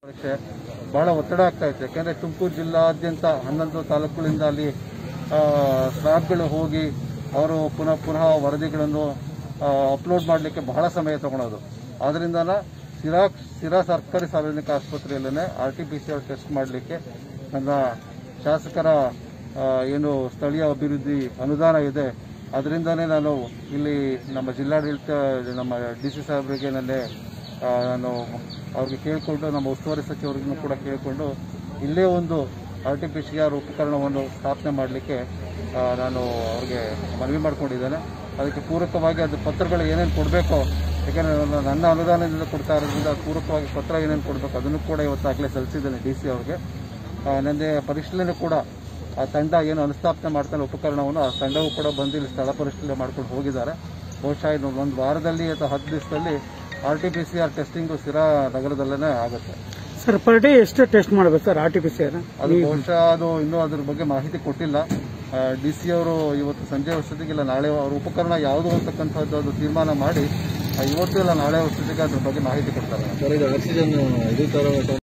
ಪರೀಕ್ಷೆ ಬಹಳ ಒತ್ತಡ ಆಗ್ತಾ ಇತ್ತು ಯಾಕೆಂದ್ರೆ ತುಮಕೂರು ಜಿಲ್ಲಾದ್ಯಂತ ಹನ್ನೊಂದು ತಾಲೂಕುಗಳಿಂದ ಅಲ್ಲಿ ಸ್ಟಾಫ್ಗಳು ಹೋಗಿ ಅವರು ಪುನಃ ಪುನಃ ವರದಿಗಳನ್ನು ಅಪ್ಲೋಡ್ ಮಾಡಲಿಕ್ಕೆ ಬಹಳ ಸಮಯ ತಗೊಳೋದು ಆದ್ರಿಂದನ ಸಿರಾ ಸಿರಾ ಸರ್ಕಾರಿ ಸಾರ್ವಜನಿಕ ಆಸ್ಪತ್ರೆಯಲ್ಲೇ R T P C R test ಮಾಡಲಿಕ್ಕೆ ನನ್ನ ಶಾಸಕರ ಆ, ಏನು ಸ್ಥಳೀಯ ಅಭಿವೃದ್ಧಿ ಅನುದಾನ ಇದೆ ಅದರಿಂದನೇ ನಾನು ಇಲ್ಲಿ ನಮ್ಮ ಜಿಲ್ಲಾಡಳಿತ ನಮ್ಮ ಡಿ ಸಿ ಸಾಹೇಬರಿಗೆ ನನ್ನೇ ಆ, ನಾನು ಅವ್ರಿಗೆ ಕೇಳಿಕೊಂಡು ನಮ್ಮ ಉಸ್ತುವಾರಿ ಸಚಿವರಿಗೂ ಕೂಡ ಕೇಳಿಕೊಂಡು ಇಲ್ಲೇ ಒಂದು R T P C R ಉಪಕರಣವನ್ನು ಸ್ಥಾಪನೆ ಮಾಡಲಿಕ್ಕೆ ನಾನು ಅವ್ರಿಗೆ ಮನವಿ ಮಾಡ್ಕೊಂಡಿದ್ದೇನೆ ಅದಕ್ಕೆ ಪೂರಕವಾಗಿ ಅದು ಪತ್ರಗಳು ಏನೇನು ಕೊಡಬೇಕೋ ಯಾಕಂದರೆ ನನ್ನ ನನ್ನ ಅನುದಾನದಿಂದ ಕೊಡ್ತಾ ಇರೋದ್ರಿಂದ ಪೂರಕವಾಗಿ ಪತ್ರ ಏನೇನು ಕೊಡಬೇಕು ಅದನ್ನು ಕೂಡ ಇವತ್ತಾಗಲೇ ಸಲ್ಲಿಸಿದ್ದೇನೆ ಡಿ ಸಿ ಅವ್ರಿಗೆ ಆ, ನಿನ್ನೆ ಪರಿಶೀಲನೆ ಕೂಡ ಆ ತಂಡ ಏನು ಅನುಸ್ಥಾಪನೆ ಮಾಡ್ತಾನೆ ಉಪಕರಣವನ್ನು ಆ ತಂಡವೂ ಕೂಡ ಬಂದು ಇಲ್ಲಿ ಸ್ಥಳ ಪರಿಶೀಲನೆ ಮಾಡ್ಕೊಂಡು ಹೋಗಿದ್ದಾರೆ ಬಹುಶಃ ಇದು ಒಂದು ವಾರದಲ್ಲಿ ಅಥವಾ ಹತ್ತು ದಿವಸದಲ್ಲಿ R T P C R testing Sira ನಗರದಲ್ಲೇ ಆಗುತ್ತೆ ಸರ್ ಪರ್ ಡೇ ಎಷ್ಟು ಟೆಸ್ಟ್ ಮಾಡಬೇಕು sir R T P C R ಅದು ಬಹುಶಃ ಅದು ಇನ್ನೂ ಅದ್ರ ಬಗ್ಗೆ ಮಾಹಿತಿ ಕೊಟ್ಟಿಲ್ಲ ಡಿ ಸಿ ಅವರು ಇವತ್ತು ಸಂಜೆ ವರ್ಷದಿಗೆ ಇಲ್ಲ ನಾಳೆ ಅವ್ರ ಉಪಕರಣ ಯಾವುದು ಅಂತಕ್ಕಂಥದ್ದು ಅದು ತೀರ್ಮಾನ ಮಾಡಿ ಆ, ಇವತ್ತು ಇಲ್ಲ ನಾಳೆ ವರ್ಷದಿಗೆ ಅದ್ರ ಬಗ್ಗೆ ಮಾಹಿತಿ ಕೊಡ್ತಾರೆ ಸರ್ ಇದು ಆಕ್ಸಿಜನ್ ಇದು ತರ